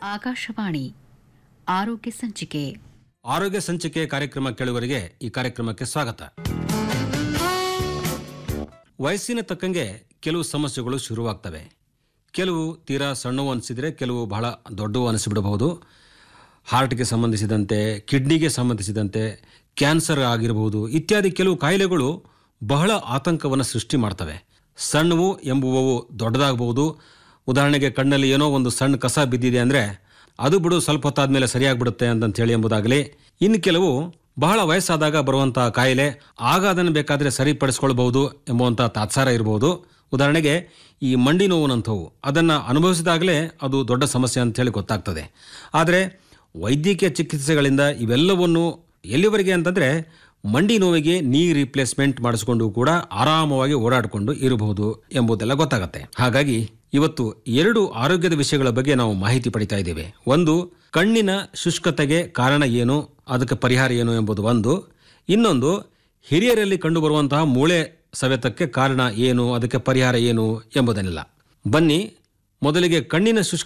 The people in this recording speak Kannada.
ಆಕಾಶವಾಣಿ ಆರೋಗ್ಯ ಸಂಚಿಕೆ ಆರೋಗ್ಯ ಸಂಚಿಕೆ ಕಾರ್ಯಕ್ರಮ ಕೇಳುವರಿಗೆ ಈ ಕಾರ್ಯಕ್ರಮಕ್ಕೆ ಸ್ವಾಗತ ವಯಸ್ಸಿನ ತಕ್ಕಂಗೆ ಕೆಲವು ಸಮಸ್ಯೆಗಳು ಶುರುವಾಗ್ತವೆ ಕೆಲವು ತೀರಾ ಸಣ್ಣವು ಅನಿಸಿದರೆ ಕೆಲವು ಬಹಳ ದೊಡ್ಡವು ಅನಿಸಿಬಿಡಬಹುದು ಹಾರ್ಟ್ಗೆ ಸಂಬಂಧಿಸಿದಂತೆ ಕಿಡ್ನಿಗೆ ಸಂಬಂಧಿಸಿದಂತೆ ಕ್ಯಾನ್ಸರ್ ಆಗಿರಬಹುದು ಇತ್ಯಾದಿ ಕೆಲವು ಕಾಯಿಲೆಗಳು ಬಹಳ ಆತಂಕವನ್ನು ಸೃಷ್ಟಿ ಮಾಡ್ತವೆ ಸಣ್ಣವು ಎಂಬುವವು ದೊಡ್ಡದಾಗಬಹುದು ಉದಾಹರಣೆಗೆ ಕಣ್ಣಲ್ಲಿ ಏನೋ ಒಂದು ಸಣ್ಣ ಕಸ ಬಿದ್ದಿದೆ ಅಂದರೆ ಅದು ಬಿಡು ಸ್ವಲ್ಪ ಹೊತ್ತಾದ್ಮೇಲೆ ಸರಿಯಾಗ್ಬಿಡುತ್ತೆ ಅಂತಂತ ಹೇಳಿ ಎಂಬುದಾಗಲಿ ಇನ್ನು ಕೆಲವು ಬಹಳ ವಯಸ್ಸಾದಾಗ ಬರುವಂತಹ ಕಾಯಿಲೆ ಆಗ ಅದನ್ನು ಬೇಕಾದರೆ ಸರಿಪಡಿಸ್ಕೊಳ್ಬಹುದು ಎಂಬುವಂಥ ತಾತ್ಸಾರ ಇರಬಹುದು ಉದಾಹರಣೆಗೆ ಈ ಮಂಡಿ ನೋವುನಂಥವು ಅದನ್ನು ಅನುಭವಿಸಿದಾಗಲೇ ಅದು ದೊಡ್ಡ ಸಮಸ್ಯೆ ಅಂತ ಹೇಳಿ ಗೊತ್ತಾಗ್ತದೆ ಆದರೆ ವೈದ್ಯಕೀಯ ಚಿಕಿತ್ಸೆಗಳಿಂದ ಇವೆಲ್ಲವನ್ನು ಎಲ್ಲಿವರೆಗೆ ಅಂತಂದರೆ ಮಂಡಿ ನೋವಿಗೆ ನೀ ರಿಪ್ಲೇಸ್ಮೆಂಟ್ ಮಾಡಿಸ್ಕೊಂಡು ಕೂಡ ಆರಾಮವಾಗಿ ಓಡಾಡಿಕೊಂಡು ಇರಬಹುದು ಎಂಬುದೆಲ್ಲ ಗೊತ್ತಾಗತ್ತೆ ಹಾಗಾಗಿ ಇವತ್ತು ಎರಡು ಆರೋಗ್ಯದ ವಿಷಯಗಳ ಬಗ್ಗೆ ನಾವು ಮಾಹಿತಿ ಪಡಿತಾ ಇದ್ದೇವೆ ಒಂದು ಕಣ್ಣಿನ ಶುಷ್ಕತೆಗೆ ಕಾರಣ ಏನು ಅದಕ್ಕೆ ಪರಿಹಾರ ಏನು ಎಂಬುದು ಒಂದು ಇನ್ನೊಂದು ಹಿರಿಯರಲ್ಲಿ ಕಂಡುಬರುವಂತಹ ಮೂಳೆ ಸವೆತಕ್ಕೆ ಕಾರಣ ಏನು ಅದಕ್ಕೆ ಪರಿಹಾರ ಏನು ಎಂಬುದನ್ನೆಲ್ಲ ಬನ್ನಿ ಮೊದಲಿಗೆ ಕಣ್ಣಿನ ಶುಷ್ಕ